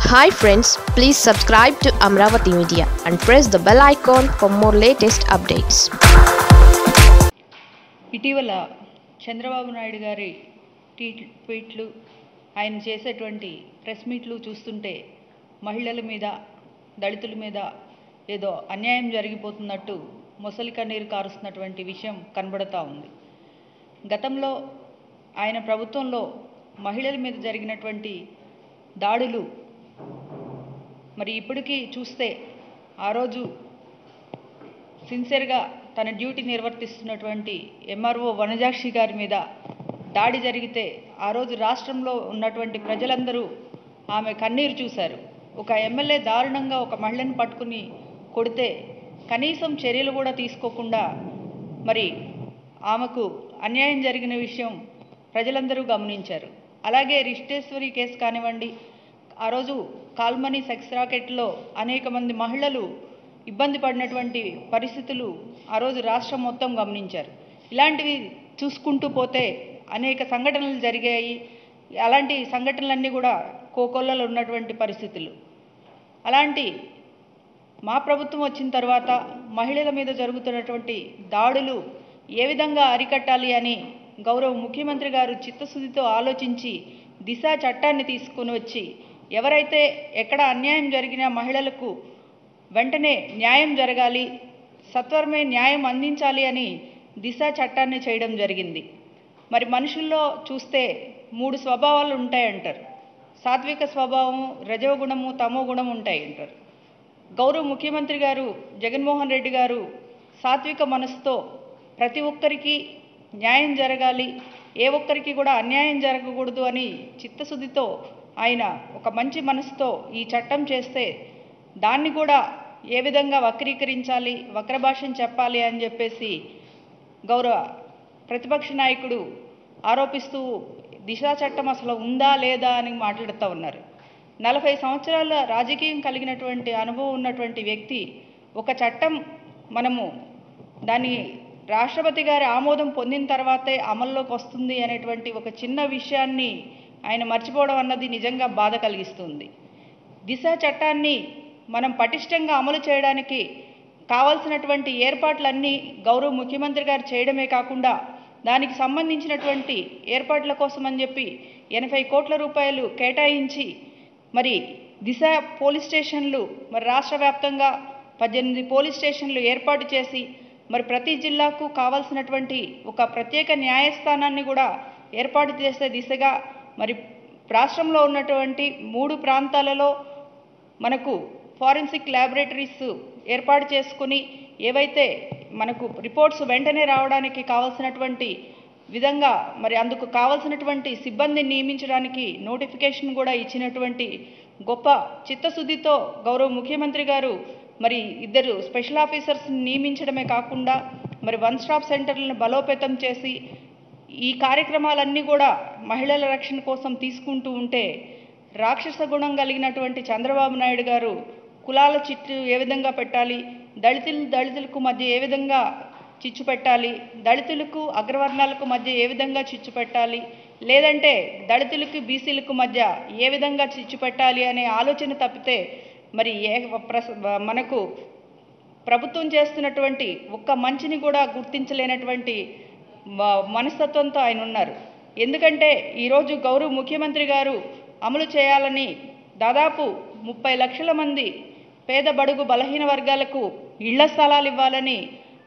hi friends please subscribe to Amaravati media and press the bell icon for more latest updates ఇటీవల చంద్రబాబు నాయుడు గారి tweet ట్వీట్లు ఆయన చేసేటువంటి press మీట్లు చూస్తుంటే మహిళల మీద దళితుల మీద ఏదో అన్యాయం జరిగిపోతున్నట్టు మొసలి కన్నీరు కారుస్తున్నటువంటి విషయం కనబడతా ఉంది గతంలో ఆయన ప్రభుత్వంలో మహిళల మీద జరిగినటువంటి దాడులు మరి ఇప్పటికీ చూస్తే ఆ రోజు సిన్సియర్గా తన డ్యూటీ నిర్వర్తిస్తున్నటువంటి ఎంఆర్ఓ వనజాక్షి గారి మీద దాడి జరిగితే ఆ రోజు రాష్ట్రంలో ఉన్నటువంటి ప్రజలందరూ ఆమె కన్నీరు చూశారు ఒక ఎమ్మెల్యే దారుణంగా ఒక మహిళను పట్టుకుని కొడితే కనీసం చర్యలు కూడా తీసుకోకుండా మరి ఆమెకు అన్యాయం జరిగిన విషయం ప్రజలందరూ గమనించారు అలాగే రిష్టేశ్వరి కేసు కానివ్వండి ఆ రోజు కాల్మనీ సెక్స్ రాకెట్లో అనేక మంది మహిళలు ఇబ్బంది పడినటువంటి పరిస్థితులు ఆ రోజు రాష్ట్రం మొత్తం గమనించారు ఇలాంటివి చూసుకుంటూ పోతే అనేక సంఘటనలు జరిగాయి అలాంటి సంఘటనలన్నీ కూడా కోకొల్లలో ఉన్నటువంటి పరిస్థితులు అలాంటి మా ప్రభుత్వం వచ్చిన తర్వాత మహిళల మీద జరుగుతున్నటువంటి దాడులు ఏ విధంగా అరికట్టాలి అని గౌరవ ముఖ్యమంత్రి గారు చిత్తశుద్ధితో ఆలోచించి దిశ చట్టాన్ని తీసుకుని వచ్చి ఎవరైతే ఎక్కడ అన్యాయం జరిగినా మహిళలకు వెంటనే న్యాయం జరగాలి సత్వరమే న్యాయం అందించాలి అని దిశ చట్టాన్ని చేయడం జరిగింది మరి మనుషుల్లో చూస్తే మూడు స్వభావాలు ఉంటాయంటారు సాత్విక స్వభావం రజవ గుణము తమో గుణం ఉంటాయి అంటారు గౌరవ ముఖ్యమంత్రి గారు జగన్మోహన్ రెడ్డి గారు సాత్విక మనసుతో ప్రతి ఒక్కరికి న్యాయం జరగాలి ఏ ఒక్కరికి కూడా అన్యాయం జరగకూడదు అని చిత్తశుద్ధితో ఆయన ఒక మంచి మనసుతో ఈ చట్టం చేస్తే దాన్ని కూడా ఏ విధంగా వక్రీకరించాలి వక్రభాషను చెప్పాలి అని చెప్పేసి గౌరవ ప్రతిపక్ష నాయకుడు ఆరోపిస్తూ దిశా చట్టం అసలు ఉందా లేదా అని మాట్లాడుతూ ఉన్నారు నలభై సంవత్సరాల రాజకీయం కలిగినటువంటి అనుభవం ఉన్నటువంటి వ్యక్తి ఒక చట్టం మనము దాన్ని రాష్ట్రపతి గారి ఆమోదం పొందిన తర్వాతే అమల్లోకి వస్తుంది అనేటువంటి ఒక చిన్న విషయాన్ని ఆయన మర్చిపోవడం అన్నది నిజంగా బాధ కలిగిస్తుంది దిశ చట్టాన్ని మనం పటిష్టంగా అమలు చేయడానికి కావాల్సినటువంటి ఏర్పాట్లన్నీ గౌరవ ముఖ్యమంత్రి గారు చేయడమే కాకుండా దానికి సంబంధించినటువంటి ఏర్పాట్ల కోసం అని చెప్పి ఎనభై కోట్ల రూపాయలు కేటాయించి మరి దిశ పోలీస్ స్టేషన్లు మరి రాష్ట్ర వ్యాప్తంగా పద్దెనిమిది పోలీస్ స్టేషన్లు ఏర్పాటు చేసి మరి ప్రతి జిల్లాకు కావాల్సినటువంటి ఒక ప్రత్యేక న్యాయస్థానాన్ని కూడా ఏర్పాటు చేసే దిశగా మరి రాష్ట్రంలో ఉన్నటువంటి మూడు ప్రాంతాలలో మనకు ఫారెన్సిక్ ల్యాబొరేటరీస్ ఏర్పాటు చేసుకుని ఏవైతే మనకు రిపోర్ట్స్ వెంటనే రావడానికి కావాల్సినటువంటి విధంగా మరి అందుకు కావాల్సినటువంటి సిబ్బందిని నియమించడానికి నోటిఫికేషన్ కూడా ఇచ్చినటువంటి గొప్ప చిత్తశుద్ధితో గౌరవ ముఖ్యమంత్రి గారు మరి ఇద్దరు స్పెషల్ ఆఫీసర్స్ని నియమించడమే కాకుండా మరి వన్ స్టాప్ సెంటర్లను బలోపేతం చేసి ఈ కార్యక్రమాలన్నీ కూడా మహిళల రక్షణ కోసం తీసుకుంటూ ఉంటే రాక్షస గుణం కలిగినటువంటి చంద్రబాబు నాయుడు గారు కులాల చిట్టు ఏ విధంగా పెట్టాలి దళితులు దళితులకు మధ్య ఏ విధంగా చిచ్చు పెట్టాలి దళితులకు అగ్రవర్ణాలకు మధ్య ఏ విధంగా చిచ్చు పెట్టాలి లేదంటే దళితులకు బీసీలకు మధ్య ఏ విధంగా చిచ్చు పెట్టాలి అనే ఆలోచన తప్పితే మరి ఏ ప్రస మనకు ప్రభుత్వం చేస్తున్నటువంటి ఒక్క మంచిని కూడా గుర్తించలేనటువంటి మ- మనస్తత్వంతో ఆయన ఉన్నారు ఎందుకంటే ఈరోజు గౌరవ ముఖ్యమంత్రి గారు అమలు చేయాలని దాదాపు ముప్పై లక్షల మంది పేద బడుగు బలహీన వర్గాలకు ఇళ్ల స్థలాలు ఇవ్వాలని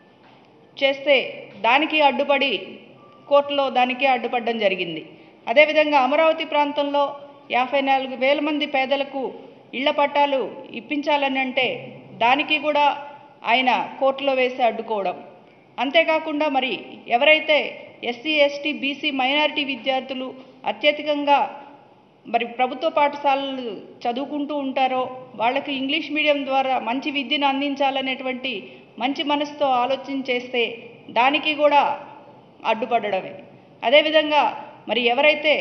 చేస్తే దానికి అడ్డుపడి కోర్టులో దానికే అడ్డుపడడం జరిగింది అదేవిధంగా అమరావతి ప్రాంతంలో యాభై నాలుగు వేల మంది పేదలకు ఇళ్ల పట్టాలు ఇప్పించాలని అంటే దానికి కూడా ఆయన కోర్టులో వేసి అడ్డుకోవడం అంతేకాకుండా మరి ఎవరైతే ఎస్సీ ఎస్టీ బీసీ మైనారిటీ విద్యార్థులు అత్యధికంగా మరి ప్రభుత్వ పాఠశాలలు చదువుకుంటూ ఉంటారో వాళ్ళకి ఇంగ్లీష్ మీడియం ద్వారా మంచి విద్యను అందించాలనేటువంటి మంచి మనసుతో ఆలోచన చేస్తే దానికి కూడా అడ్డుపడడమే అదేవిధంగా మరి ఎవరైతే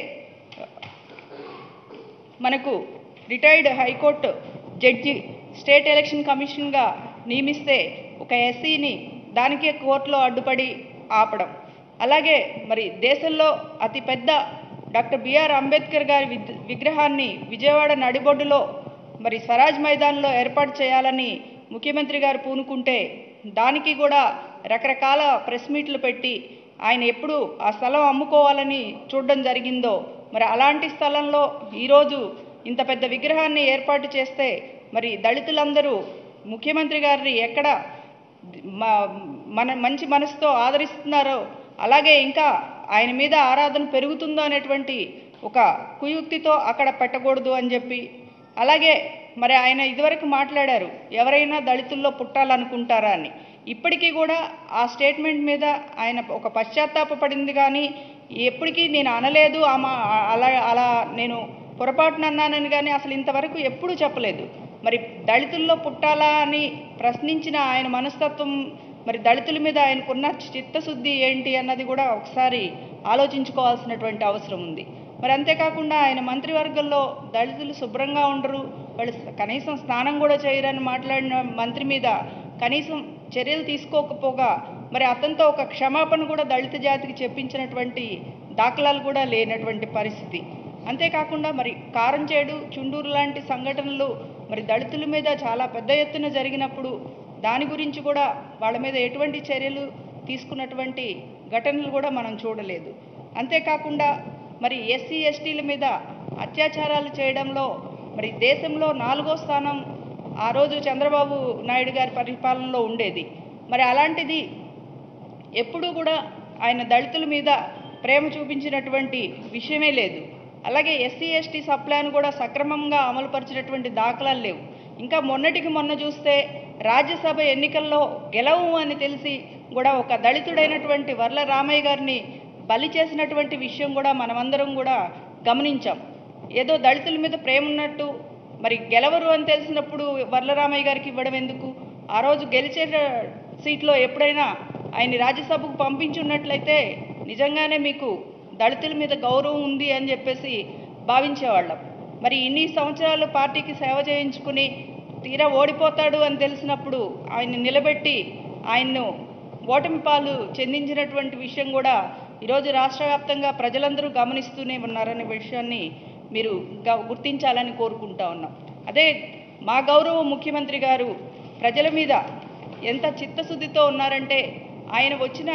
మనకు retired high court judge state election కమిషన్గా నియమిస్తే ఒక ఎస్సీని దానికే కోర్టులో అడ్డుపడి ఆపడం అలాగే మరి దేశంలో అతిపెద్ద డాక్టర్ బిఆర్ అంబేద్కర్ గారి విద్- విగ్రహాన్ని విజయవాడ నడిబొడ్డులో మరి స్వరాజ్ మైదాన్లో ఏర్పాటు చేయాలని ముఖ్యమంత్రి గారు పూనుకుంటే దానికి కూడా రకరకాల ప్రెస్ మీట్లు పెట్టి ఆయన ఎప్పుడు ఆ స్థలం అమ్ముకోవాలని చూడడం జరిగిందో మరి అలాంటి స్థలంలో ఈరోజు ఇంత పెద్ద విగ్రహాన్ని ఏర్పాటు చేస్తే మరి దళితులందరూ ముఖ్యమంత్రి గారిని ఎక్కడ మ- మన మంచి మనసుతో ఆదరిస్తున్నారో అలాగే ఇంకా ఆయన మీద ఆరాధన పెరుగుతుందో అనేటువంటి ఒక కుయుక్తితో అక్కడ పెట్టకూడదు అని చెప్పి అలాగే మరి ఆయన ఇదివరకు మాట్లాడారు ఎవరైనా దళితుల్లో పుట్టాలనుకుంటారా అని ఇప్పటికీ కూడా ఆ స్టేట్మెంట్ మీద ఆయన ఒక పశ్చాత్తాపపడింది కానీ ఎప్పటికీ నేను అనలేదు ఆమె అలా అలా నేను పొరపాటున అన్నానని కానీ అసలు ఇంతవరకు ఎప్పుడూ చెప్పలేదు మరి దళితుల్లో పుట్టాలా అని ప్రశ్నించిన ఆయన మనస్తత్వం మరి దళితుల మీద ఆయనకున్న చిత్తశుద్ధి ఏంటి అన్నది కూడా ఒకసారి ఆలోచించుకోవాల్సినటువంటి అవసరం ఉంది మరి అంతేకాకుండా ఆయన మంత్రివర్గంలో దళితులు శుభ్రంగా ఉండరు వాళ్ళు కనీసం స్నానం కూడా చేయరని మాట్లాడిన మంత్రి మీద కనీసం చర్యలు తీసుకోకపోగా మరి అతనితో ఒక క్షమాపణ కూడా దళిత జాతికి చెప్పించినటువంటి దాఖలాలు కూడా లేనటువంటి పరిస్థితి అంతేకాకుండా మరి కారంచేడు చుండూరు లాంటి సంఘటనలు మరి దళితుల మీద చాలా పెద్ద ఎత్తున జరిగినప్పుడు దాని గురించి కూడా వాళ్ళ మీద ఎటువంటి చర్యలు తీసుకున్నటువంటి ఘటనలు కూడా మనం చూడలేదు అంతేకాకుండా మరి ఎస్సీ ఎస్టీల మీద అత్యాచారాలు చేయడంలో మరి దేశంలో నాలుగో స్థానం ఆ రోజు చంద్రబాబు నాయుడు గారి పరిపాలనలో ఉండేది మరి అలాంటిది ఎప్పుడూ కూడా ఆయన దళితుల మీద ప్రేమ చూపించినటువంటి విషయమే లేదు అలాగే ఎస్సీ ఎస్టీ సప్లాన్ కూడా సక్రమంగా అమలుపరిచినటువంటి దాఖలాలు లేవు ఇంకా మొన్నటికి మొన్న చూస్తే రాజ్యసభ ఎన్నికల్లో గెలవు అని తెలిసి కూడా ఒక దళితుడైనటువంటి వర్ల రామయ్య గారిని బలి చేసినటువంటి విషయం కూడా మనమందరం కూడా గమనించాం ఏదో దళితుల మీద ప్రేమ ఉన్నట్టు మరి గెలవరు అని తెలిసినప్పుడు వర్లరామయ్య గారికి ఇవ్వడం ఎందుకు ఆ రోజు గెలిచే సీట్లో ఎప్పుడైనా ఆయన్ని రాజ్యసభకు పంపించున్నట్లయితే నిజంగానే మీకు దళితుల మీద గౌరవం ఉంది అని చెప్పేసి భావించేవాళ్ళం మరి ఇన్ని సంవత్సరాలు పార్టీకి సేవ చేయించుకుని తీరా ఓడిపోతాడు అని తెలిసినప్పుడు ఆయన్ని నిలబెట్టి ఆయన్ను ఓటమి పాలు చెందించినటువంటి విషయం కూడా ఈరోజు రాష్ట్ర వ్యాప్తంగా ప్రజలందరూ గమనిస్తూనే ఉన్నారనే విషయాన్ని మీరు గ- గుర్తించాలని కోరుకుంటా ఉన్నాం అదే మా గౌరవ ముఖ్యమంత్రి గారు ప్రజల మీద ఎంత చిత్తశుద్ధితో ఉన్నారంటే ఆయన వచ్చిన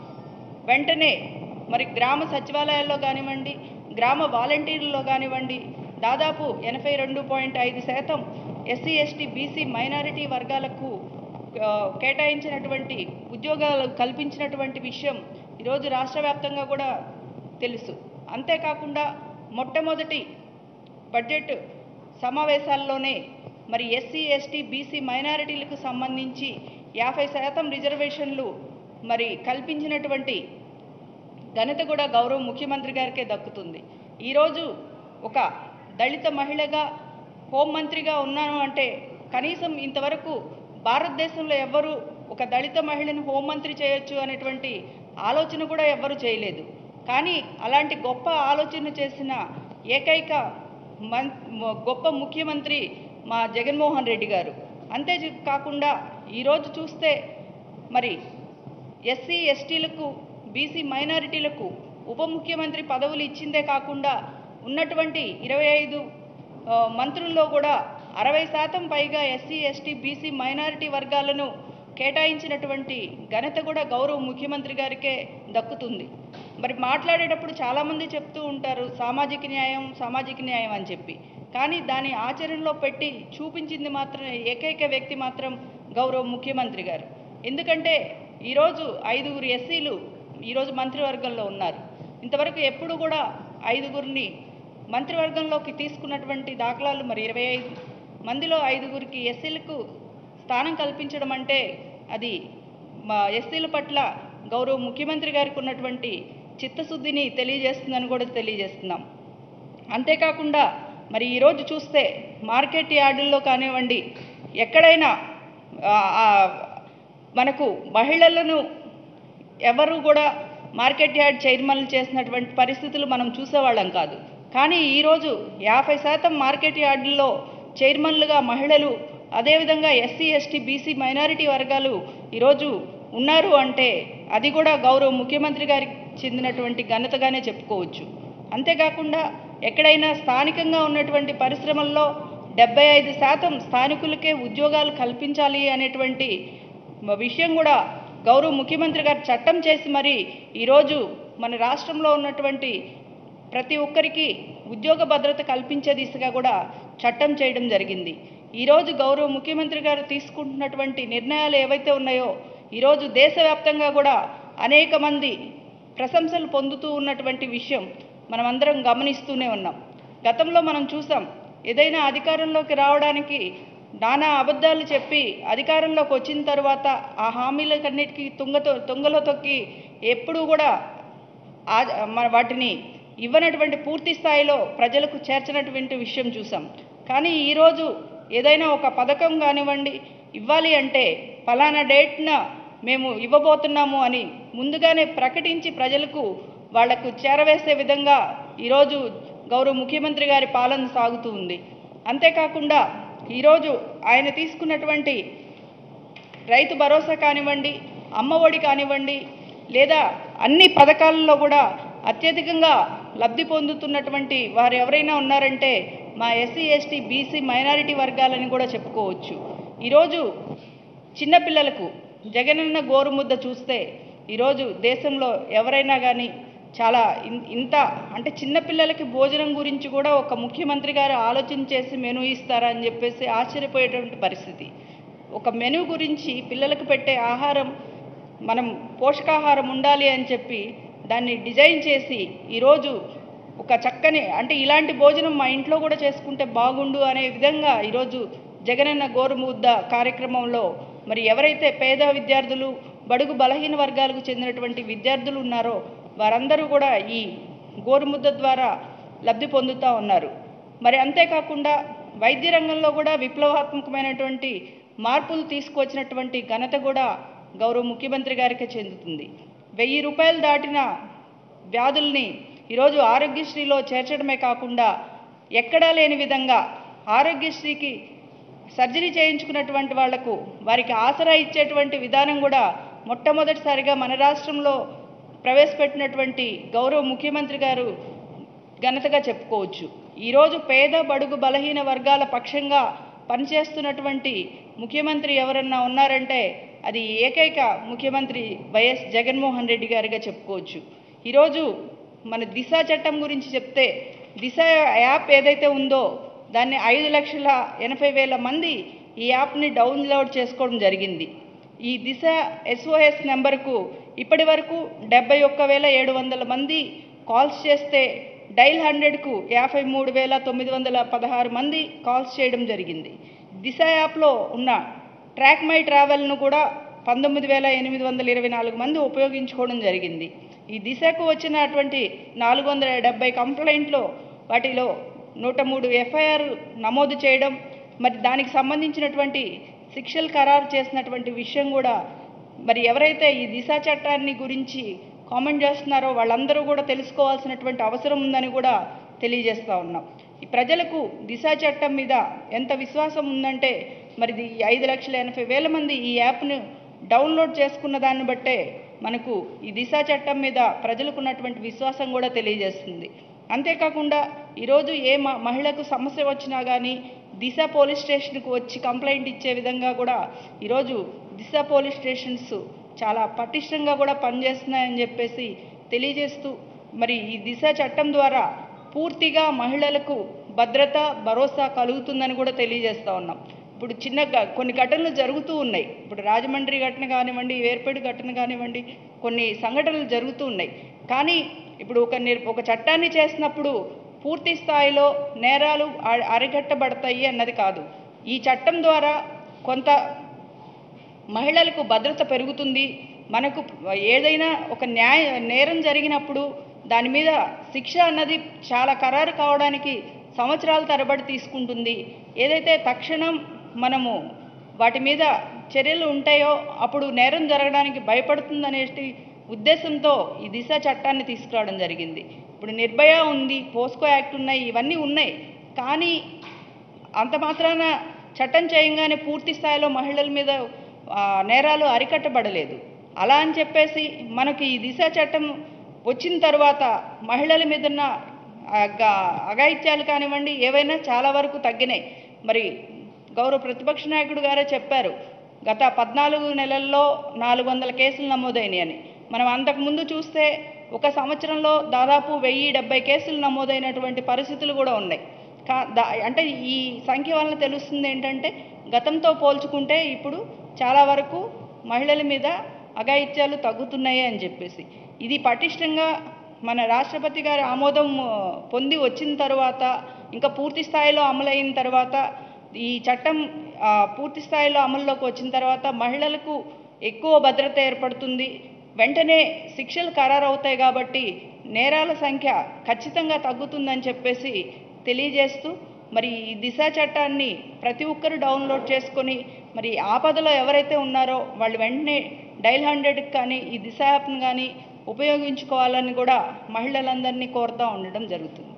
వెంటనే మరి గ్రామ సచివాలయాల్లో కానివ్వండి గ్రామ వాలంటీర్లలో కానివ్వండి దాదాపు ఎనభై రెండు పాయింట్ ఐదు శాతం ఎస్సీ ఎస్టీ బీసీ మైనారిటీ వర్గాలకు ఆ, కేటాయించినటువంటి ఉద్యోగాలు కల్పించినటువంటి విషయం ఈరోజు రాష్ట్ర వ్యాప్తంగా కూడా తెలుసు అంతేకాకుండా మొట్టమొదటి బడ్జెట్ సమావేశాల్లోనే మరి ఎస్సీ ఎస్టీ బీసీ మైనారిటీలకు సంబంధించి యాభై శాతం రిజర్వేషన్లు మరి కల్పించినటువంటి ఘనత కూడా గౌరవ ముఖ్యమంత్రి గారికే దక్కుతుంది ఈరోజు ఒక దళిత మహిళగా హోంమంత్రిగా ఉన్నాను అంటే కనీసం ఇంతవరకు భారతదేశంలో ఎవ్వరూ ఒక దళిత మహిళను హోంమంత్రి చేయొచ్చు అనేటువంటి ఆలోచన కూడా ఎవ్వరూ చేయలేదు కానీ అలాంటి గొప్ప ఆలోచన చేసిన ఏకైక మన్ మ- గొప్ప ముఖ్యమంత్రి మా జగన్మోహన్ రెడ్డి గారు అంతే చూ- కాకుండా ఈరోజు చూస్తే మరి ఎస్సీ ఎస్టీలకు బీసీ మైనారిటీలకు ఉప ముఖ్యమంత్రి పదవులు ఇచ్చిందే కాకుండా ఉన్నటువంటి ఇరవై ఐదు ఆ, మంత్రుల్లో కూడా అరవై శాతం పైగా ఎస్సీ ఎస్టీ బీసీ మైనారిటీ వర్గాలను కేటాయించినటువంటి ఘనత కూడా గౌరవ ముఖ్యమంత్రి గారికే దక్కుతుంది మరి మాట్లాడేటప్పుడు చాలామంది చెప్తూ ఉంటారు సామాజిక న్యాయం సామాజిక న్యాయం అని చెప్పి కానీ దాని ఆచరణలో పెట్టి చూపించింది మాత్రం ఏకైక వ్యక్తి మాత్రం గౌరవ ముఖ్యమంత్రి గారు ఎందుకంటే ఈరోజు ఐదుగురు ఎస్సీలు ఈరోజు మంత్రివర్గంలో ఉన్నారు ఇంతవరకు ఎప్పుడు కూడా ఐదుగురిని మంత్రివర్గంలోకి తీసుకున్నటువంటి దాఖలాలు మరి ఇరవై ఐదు మందిలో ఐదుగురికి ఎస్సీలకు స్థానం కల్పించడం అంటే అది మా ఎస్సీల పట్ల గౌరవ ముఖ్యమంత్రి గారికి ఉన్నటువంటి చిత్తశుద్ధిని తెలియజేస్తుందని కూడా తెలియజేస్తున్నాం అంతేకాకుండా మరి ఈరోజు చూస్తే మార్కెట్ యార్డుల్లో కానివ్వండి ఎక్కడైనా ఆ, ఆ, మనకు మహిళలను ఎవరు కూడా మార్కెట్ యార్డ్ చైర్మన్లు చేసినటువంటి పరిస్థితులు మనం చూసేవాళ్ళం కాదు కానీ ఈరోజు యాభై శాతం మార్కెట్ యార్డుల్లో చైర్మన్లుగా మహిళలు అదేవిధంగా ఎస్సీ ఎస్టీ బీసీ మైనారిటీ వర్గాలు ఈరోజు ఉన్నారు అంటే అది కూడా గౌరవ ముఖ్యమంత్రి గారికి చెందినటువంటి ఘనతగానే చెప్పుకోవచ్చు అంతేకాకుండా ఎక్కడైనా స్థానికంగా ఉన్నటువంటి పరిశ్రమల్లో డెబ్బై ఐదు శాతం స్థానికులకే ఉద్యోగాలు కల్పించాలి అనేటువంటి మ- విషయం కూడా గౌరవ ముఖ్యమంత్రి గారు చట్టం చేసి మరి ఈరోజు మన రాష్ట్రంలో ఉన్నటువంటి ప్రతి ఒక్కరికి ఉద్యోగ భద్రత కల్పించే దిశగా కూడా చట్టం చేయడం జరిగింది ఈరోజు గౌరవ ముఖ్యమంత్రి గారు తీసుకుంటున్నటువంటి నిర్ణయాలు ఏవైతే ఉన్నాయో ఈరోజు దేశవ్యాప్తంగా కూడా అనేక మంది ప్రశంసలు పొందుతూ ఉన్నటువంటి విషయం మనమందరం గమనిస్తూనే ఉన్నాం గతంలో మనం చూసాం ఏదైనా అధికారంలోకి రావడానికి నానా అబద్ధాలు చెప్పి అధికారంలోకి వచ్చిన తర్వాత ఆ హామీలకన్నిటికీ తుంగతో తుంగలో తొక్కి ఎప్పుడూ కూడా ఆ- మన వాటిని ఇవ్వనటువంటి పూర్తి స్థాయిలో ప్రజలకు చేర్చినటువంటి విషయం చూసాం కానీ ఈరోజు ఏదైనా ఒక పథకం కానివ్వండి ఇవ్వాలి అంటే ఫలానా డేట్న మేము ఇవ్వబోతున్నాము అని ముందుగానే ప్రకటించి ప్రజలకు వాళ్లకు చేరవేసే విధంగా ఈరోజు గౌరవ ముఖ్యమంత్రి గారి పాలన సాగుతూ ఉంది అంతేకాకుండా ఈరోజు ఆయన తీసుకున్నటువంటి రైతు భరోసా కానివ్వండి అమ్మఒడి కానివ్వండి లేదా అన్ని పథకాలలో కూడా అత్యధికంగా లబ్ధి పొందుతున్నటువంటి వారు ఎవరైనా ఉన్నారంటే మా ఎస్సీ ఎస్టీ బీసీ మైనారిటీ వర్గాలని కూడా చెప్పుకోవచ్చు ఈరోజు చిన్నపిల్లలకు జగనన్న గోరుముద్ద చూస్తే ఈరోజు దేశంలో ఎవరైనా కానీ చాలా ఇన్- ఇంత అంటే చిన్నపిల్లలకి భోజనం గురించి కూడా ఒక ముఖ్యమంత్రి గారు ఆలోచన చేసి మెనూ ఇస్తారా అని చెప్పేసి ఆశ్చర్యపోయేటువంటి పరిస్థితి ఒక మెనూ గురించి పిల్లలకు పెట్టే ఆహారం మనం పోషకాహారం ఉండాలి అని చెప్పి దాన్ని డిజైన్ చేసి ఈరోజు ఒక చక్కని అంటే ఇలాంటి భోజనం మా ఇంట్లో కూడా చేసుకుంటే బాగుండు అనే విధంగా ఈరోజు జగనన్న గోరుముద్ద కార్యక్రమంలో మరి ఎవరైతే పేద విద్యార్థులు బడుగు బలహీన వర్గాలకు చెందినటువంటి విద్యార్థులు ఉన్నారో వారందరూ కూడా ఈ గోరుముద్ద ద్వారా లబ్ధి పొందుతూ ఉన్నారు మరి అంతేకాకుండా వైద్య రంగంలో కూడా విప్లవాత్మకమైనటువంటి మార్పులు తీసుకొచ్చినటువంటి ఘనత కూడా గౌరవ ముఖ్యమంత్రి గారికి చెందుతుంది వెయ్యి రూపాయలు దాటిన వ్యాధుల్ని ఈరోజు ఆరోగ్యశ్రీలో చేర్చడమే కాకుండా ఎక్కడా లేని విధంగా ఆరోగ్యశ్రీకి సర్జరీ చేయించుకున్నటువంటి వాళ్లకు వారికి ఆసరా ఇచ్చేటువంటి విధానం కూడా మొట్టమొదటిసారిగా మన రాష్ట్రంలో ప్రవేశపెట్టినటువంటి గౌరవ ముఖ్యమంత్రి గారు ఘనతగా చెప్పుకోవచ్చు ఈరోజు పేద బడుగు బలహీన వర్గాల పక్షంగా పనిచేస్తున్నటువంటి ముఖ్యమంత్రి ఎవరన్నా ఉన్నారంటే అది ఏకైక ముఖ్యమంత్రి వైఎస్ జగన్మోహన్ రెడ్డి గారిగా చెప్పుకోవచ్చు ఈరోజు మన దిశ చట్టం గురించి చెప్తే దిశ యాప్ ఏదైతే ఉందో దాన్ని ఐదు లక్షల ఎనభై వేల మంది ఈ యాప్ని డౌన్లోడ్ చేసుకోవడం జరిగింది ఈ దిశ ఎస్ఓఎస్ నెంబర్కు ఇప్పటి వరకు డెబ్బై ఒక్క వేల ఏడు వందల మంది కాల్స్ చేస్తే డైల్ హండ్రెడ్కు యాభై మూడు వేల తొమ్మిది వందల పదహారు మంది కాల్స్ చేయడం జరిగింది దిశ యాప్లో ఉన్న ట్రాక్ మై ట్రావెల్ను కూడా పంతొమ్మిది వేల ఎనిమిది వందల ఇరవై నాలుగు మంది ఉపయోగించుకోవడం జరిగింది ఈ దిశకు వచ్చినటువంటి నాలుగు వందల డెబ్బై కంప్లైంట్లో వాటిలో నూట మూడు ఎఫ్ఐఆర్ నమోదు చేయడం మరి దానికి సంబంధించినటువంటి శిక్షలు ఖరారు చేసినటువంటి విషయం కూడా మరి ఎవరైతే ఈ దిశ చట్టాన్ని గురించి కామెంట్ చేస్తున్నారో వాళ్ళందరూ కూడా తెలుసుకోవాల్సినటువంటి అవసరం ఉందని కూడా తెలియజేస్తా ఉన్నాం ఈ ప్రజలకు దిశ చట్టం మీద ఎంత విశ్వాసం ఉందంటే మరి ఇది ఐదు లక్షల ఎనభై వేల మంది ఈ యాప్ను డౌన్లోడ్ చేసుకున్న దాన్ని బట్టే మనకు ఈ దిశ చట్టం మీద ప్రజలకు ఉన్నటువంటి విశ్వాసం కూడా తెలియజేస్తుంది అంతేకాకుండా ఈరోజు ఏ మ- మహిళకు సమస్య వచ్చినా కానీ దిశ పోలీస్ స్టేషన్కు వచ్చి కంప్లైంట్ ఇచ్చే విధంగా కూడా ఈరోజు దిశ పోలీస్ స్టేషన్స్ చాలా పటిష్టంగా కూడా పనిచేస్తున్నాయని చెప్పేసి తెలియజేస్తూ మరి ఈ దిశ చట్టం ద్వారా పూర్తిగా మహిళలకు భద్రత భరోసా కలుగుతుందని కూడా తెలియజేస్తా ఉన్నాం ఇప్పుడు చిన్న గ- కొన్ని ఘటనలు జరుగుతూ ఉన్నాయి ఇప్పుడు రాజమండ్రి ఘటన కానివ్వండి వేర్పేడు ఘటన కానివ్వండి కొన్ని సంఘటనలు జరుగుతూ ఉన్నాయి కానీ ఇప్పుడు ఒక నిర్ ఒక చట్టాన్ని చేసినప్పుడు పూర్తి స్థాయిలో నేరాలు అ- అరికట్టబడతాయి అన్నది కాదు ఈ చట్టం ద్వారా కొంత మహిళలకు భద్రత పెరుగుతుంది మనకు ఏదైనా ఒక న్యాయ నేరం జరిగినప్పుడు దాని మీద శిక్ష అన్నది చాలా ఖరారు కావడానికి సంవత్సరాల తరబడి తీసుకుంటుంది ఏదైతే తక్షణం మనము వాటి మీద చర్యలు ఉంటాయో అప్పుడు నేరం జరగడానికి భయపడుతుందనేటి ఉద్దేశంతో ఈ దిశ చట్టాన్ని తీసుకురావడం జరిగింది ఇప్పుడు నిర్భయ ఉంది పోస్కో యాక్ట్ ఉన్నాయి ఇవన్నీ ఉన్నాయి కానీ అంత మాత్రాన చట్టం చేయంగానే పూర్తి స్థాయిలో మహిళల మీద ఆ, నేరాలు అరికట్టబడలేదు అలా అని చెప్పేసి మనకి ఈ దిశ చట్టం వచ్చిన తర్వాత మహిళల మీద ఉన్న అగ- అఘాయిత్యాలు కానివ్వండి ఏవైనా చాలా వరకు తగ్గినాయి మరి గౌరవ ప్రతిపక్ష నాయకుడు గారే చెప్పారు గత పద్నాలుగు నెలల్లో నాలుగు వందల కేసులు నమోదైనాయి అని మనం అంతకుముందు చూస్తే ఒక సంవత్సరంలో దాదాపు వెయ్యి డెబ్బై కేసులు నమోదైనటువంటి పరిస్థితులు కూడా ఉన్నాయి కా దా అంటే ఈ సంఖ్య వలన తెలుస్తుంది ఏంటంటే గతంతో పోల్చుకుంటే ఇప్పుడు చాలా వరకు మహిళల మీద అఘాయిత్యాలు తగ్గుతున్నాయి అని చెప్పేసి ఇది పటిష్టంగా మన రాష్ట్రపతి గారి ఆమోదం ఆ, పొంది వచ్చిన తర్వాత ఇంకా పూర్తి స్థాయిలో అమలైన తర్వాత ఈ చట్టం ఆ, పూర్తి స్థాయిలో అమల్లోకి వచ్చిన తర్వాత మహిళలకు ఎక్కువ భద్రత ఏర్పడుతుంది వెంటనే శిక్షలు ఖరారవుతాయి కాబట్టి నేరాల సంఖ్య ఖచ్చితంగా తగ్గుతుందని చెప్పేసి తెలియజేస్తూ మరి ఈ దిశ చట్టాన్ని ప్రతి ఒక్కరు డౌన్లోడ్ చేసుకొని మరి ఆపదలో ఎవరైతే ఉన్నారో వాళ్ళు వెంటనే డైల్ హండ్రెడ్కి కానీ ఈ దిశ యాప్ను కానీ ఉపయోగించుకోవాలని కూడా మహిళలందరినీ కోరుతూ ఉండడం జరుగుతుంది